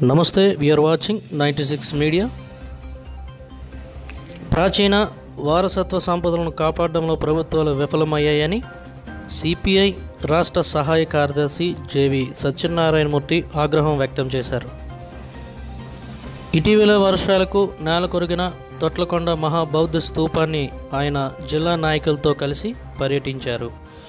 నమస్తే we are watching ninety six media ప్రాచీన వారసత్వ సంపదలను కాపాడడంలో ప్రభుత్వాలు విఫలమయ్యాయని సిపిఐ రాష్ట్ర సహాయ కార్యదర్శి జేవి సత్యనారాయణమూర్తి ఆగ్రహం వ్యక్తం చేశారు ఇటీవల వర్షాలకు నేల కొరిగిన తొట్లకొండ మహాబౌద్ధ స్తూపాన్ని ఆయన జిల్లా నాయకులతో కలిసి పర్యటించారు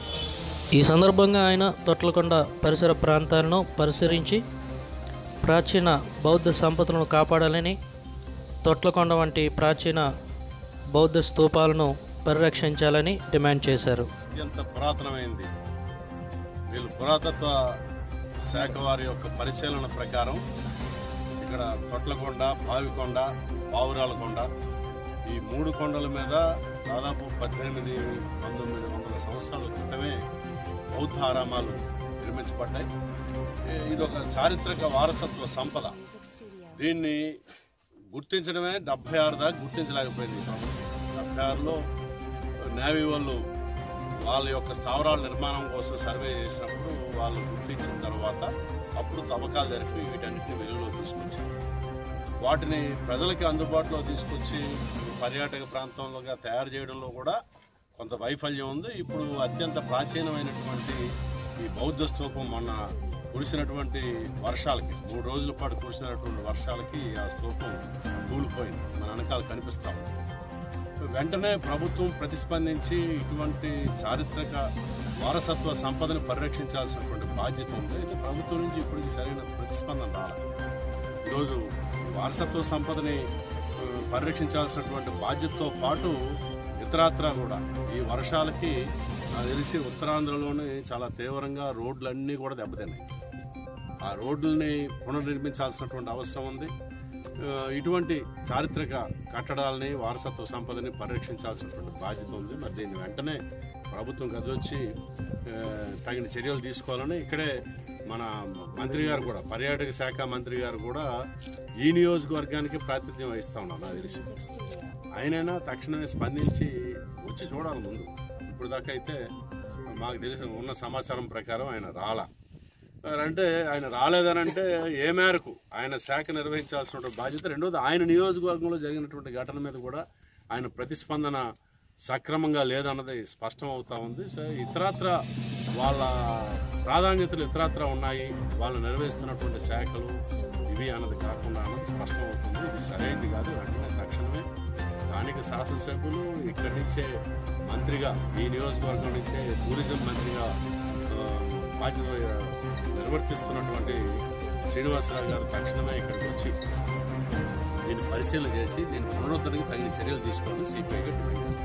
ఈ సందర్భంగా ఆయన తొట్లకొండ పరిసర ప్రాంతాలను పరిశీలించి ప్రాచీన బౌద్ధ సంపదలను కాపాడాలని తొట్లకొండ వంటి ప్రాచీన బౌద్ధ స్తూపాలను పరిరక్షించాలని డిమాండ్ చేశారు అత్యంత పురాతనమైంది వీళ్ళు పురాతత్వ శాఖ వారి యొక్క పరిశీలన ప్రకారం ఇక్కడ తొట్లకొండ బావికొండ పావురాలకొండ ఈ మూడు కొండల మీద దాదాపు పద్దెనిమిది పంతొమ్మిది వందల సంవత్సరాల క్రితమే బౌద్ధ ఆరామాలు నిర్మించబడ్డాయి ఈ- ఇది ఒక చారిత్రక వారసత్వ సంపద దీన్ని గుర్తించడమే డెబ్బై ఆరు దాకా గుర్తించలేకపోయింది ఈ ప్రభుత్వం డెబ్బై ఆరులో నేవీ వాళ్ళు వాళ్ళ యొక్క స్థావరాల నిర్మాణం కోసం సర్వే చేసినప్పుడు వాళ్ళు గుర్తించిన తర్వాత అప్పుడు తవ్వకాలు జరిపి వీటన్నిటిని వెలుగులో తీసుకొచ్చారు వాటిని ప్రజలకి అందుబాటులో తీసుకొచ్చి పర్యాటక ప్రాంతంలోగా తయారు చేయడంలో కూడా కొంత వైఫల్యం ఉంది ఇప్పుడు అత్యంత ప్రాచీనమైనటువంటి ఈ బౌద్ధ స్తూపం మొన్న కురిసినటువంటి వర్షాలకి మూడు రోజుల పాటు కురిసినటువంటి వర్షాలకి ఆ స్తూపం కూలిపోయింది మన వెనకాల కనిపిస్తా ఉంది వెంటనే ప్రభుత్వం ప్రతిస్పందించి ఇటువంటి చారిత్రక వారసత్వ సంపదను పరిరక్షించాల్సినటువంటి బాధ్యత ఉంది అయితే ప్రభుత్వం నుంచి ఇప్పటికి సరైన ప్రతిస్పందన రాలేదు ఈరోజు వారసత్వ సంపదని ఆ, పరిరక్షించాల్సినటువంటి బాధ్యతతో పాటు ఇతరాత్రా కూడా ఈ వర్షాలకి నాకు తెలిసి ఉత్తరాంధ్రలోనే చాలా తీవ్రంగా రోడ్లన్నీ కూడా దెబ్బతిన్నాయి ఆ రోడ్లని పునర్నిర్మించాల్సినటువంటి అవసరం ఉంది ఆ, ఇటువంటి చారిత్రక కట్టడాలని వారసత్వ సంపదని పరిరక్షించాల్సినటువంటి బాధ్యత ఉంది మరి దీన్ని వెంటనే ప్రభుత్వం కదిలొచ్చి ఆ, తగిన చర్యలు తీసుకోవాలని ఇక్కడే మన మంత్రి గారు కూడా పర్యాటక శాఖ మంత్రి గారు కూడా ఈ నియోజకవర్గానికి ప్రాతినిధ్యం వహిస్తా ఉన్నారు నాకు తెలిసి ఆయనైనా తక్షణమే స్పందించి వచ్చి చూడాలి ముందు ఇప్పుడు దాకా అయితే మాకు తెలిసిన ఉన్న సమాచారం ప్రకారం ఆయన రాలా మరి అంటే ఆయన రాలేదనంటే ఏ మేరకు ఆయన శాఖ నిర్వహించాల్సిన బాధ్యత రెండోది ఆయన నియోజకవర్గంలో జరిగినటువంటి ఘటన మీద కూడా ఆయన ప్రతిస్పందన సక్రమంగా లేదన్నది స్పష్టం అవుతా ఉంది సో ఇతరత్ర వాళ్ళ ప్రాధాన్యతలు ఇతరత్ర ఉన్నాయి వాళ్ళు నిర్వహిస్తున్నటువంటి శాఖలు ఇవి అన్నది కాకుండా అన్నది స్పష్టం అవుతుంది ఇది సరైనది కాదు వెంటనే తక్షణమే స్థానిక శాసనసభ్యులు ఇక్కడి నుంచే మంత్రిగా ఈ నియోజకవర్గం నుంచే టూరిజం మంత్రిగా ఆ, బాధ్యత నిర్వర్తిస్తున్నటువంటి శ్రీనివాసరావు గారు తక్షణమే ఇక్కడికి వచ్చి దీన్ని పరిశీలన చేసి దీని పునరుద్ధరణకి తగిన చర్యలు తీసుకోవాలని సిపిఐగా డిమాండ్ చేస్తారు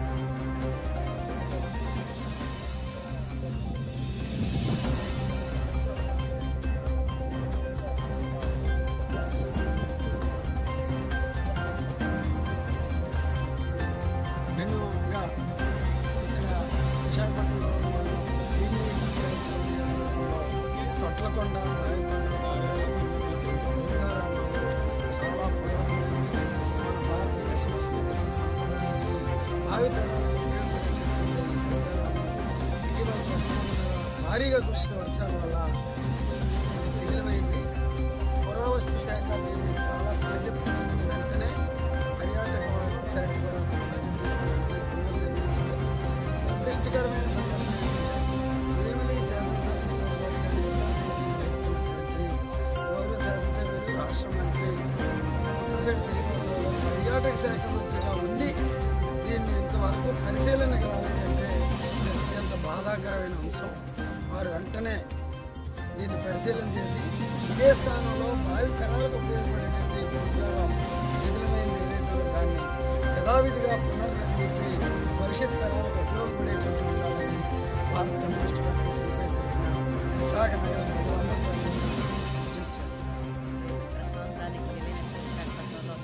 నేను ఇంకా ఇక్కడ విశాఖపట్నంలో ఉన్న టీవీ తొట్లకొండ చాలా పురాతనమైనది. మన భారతీయ సంస్కృతి సంప్రదాయాన్ని భావితరాలకు ఉపయోగపడేటువంటి సంప్రదాయాలు. ఇటీవల తొట్లకొండ భారీగా కురిసిన వర్షాల వల్ల శిథిలమైంది పురావస్తు శాఖ దీన్ని చాలా బాధ్యత తీసుకుని వెంటనే పర్యాటక శాఖ కూడా బాధ్యత తీసుకుని పునర్నిర్మించాలి. సంక్లిష్టకరమైన సందర్భం భీమిలి శాసనసభ్యులు గౌరవ శాసనసభ్యులు రాష్ట్ర మంత్రి ముత్తంశెట్టి శ్రీనివాసరావు గారు పర్యాటక శాఖ మంత్రిగా ఉండి దీన్ని ఇంతవరకు పరిశీలనకు రాలేదంటే ఇది అత్యంత బాధాకరమైన అంశం వారు వెంటనే దీన్ని పరిశీలన చేసి ఇదే స్థానంలో భావి తరాలకు ఉపయోగపడేటువంటి ప్రోగ్రాం శిథిలమైన ఏదైతే దాన్ని యథావిధిగా పునర్నిర్మించి భవిష్యత్ తరాలకు ఉపయోగపడే ఉండాలని భారత కమ్యూనిస్ట్ పార్టీ సిపిఐ తరఫున విశాఖ నగర ప్రజలందరూ విజ్ఞప్తి చేస్తున్నారు ప్రశాంతానికి వెళ్ళిన విశాఖపట్నంలో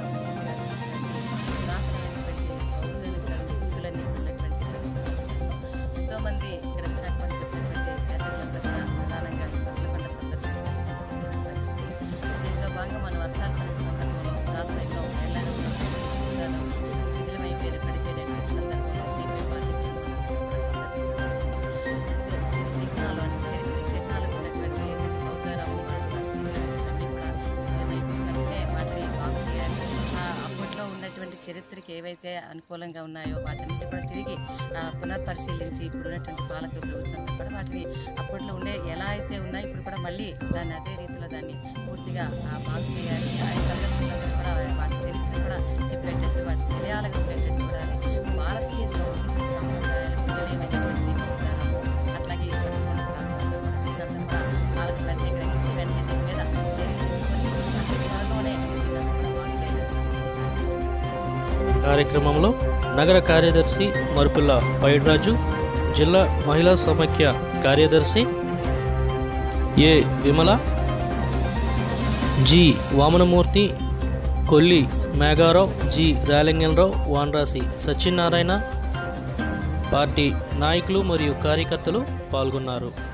దాఖలైనటువంటి సంస్కృతులన్నీ ఉన్నటువంటి ఎంతో మంది ఇక్కడ విశాఖపట్నం వచ్చినటువంటి యాత్రికులంతా కూడా ప్రధానంగా తొట్లకొండ సందర్శించారు దీంట్లో భాగంగా మన వర్షాలు పడిన సందర్భంలో పురాతనంలో ఎలాగో శిథిలమైపోయిన పడిపోయినటువంటి సందర్భంలో సిపిఐ పార్టీ సందర్శించారు చిహ్నాలు చిహ్నాలు ఉన్నటువంటి బౌద్ధ రామ అన్ని కూడా చరిత్రకి ఏవైతే అనుకూలంగా ఉన్నాయో వాటన్నిటి కూడా తిరిగి ఆ, పునర్పరిశీలించి ఇప్పుడు ఉన్నటువంటి పాలక ప్రభుత్వంతో కూడా వాటిని అప్పట్లో ఉండే ఎలా అయితే ఉన్నాయో ఇప్పుడు కూడా మళ్ళీ దాన్ని అదే రీతిలో దాన్ని పూర్తిగా ఆ, బాగు చేయాలి ఆ సందర్శకులకు కూడా వాటి చరిత్ర కూడా చెప్పేటట్టు వాటి తెలియాలని ఉండేటట్టు చూడాలి భారతీయ సంస్కృతి సాంప్రదాయాలకు తెలియమైనటువంటి విధానము అట్లాగే ఈ చట్టబద్ధ ప్రాంతాల్లో కూడా దీనంతా కూడా పాలక వెంటనే గ్రహించి వెంటనే దీని మీద చర్యలు తీసుకొని అతి త్వరలోనే దీనంతా కూడా బాగు చేయాలని చెప్పేసి కార్యక్రమంలో నగర కార్యదర్శి మరుపుల్ల పైడ్రాజు జిల్లా మహిళా సమైక్య కార్యదర్శి A Vimala G Vamanamurthy Kolli Megharao G Ralingalarao Vanrasi Satyanarayana party నాయకులు మరియు కార్యకర్తలు పాల్గొన్నారు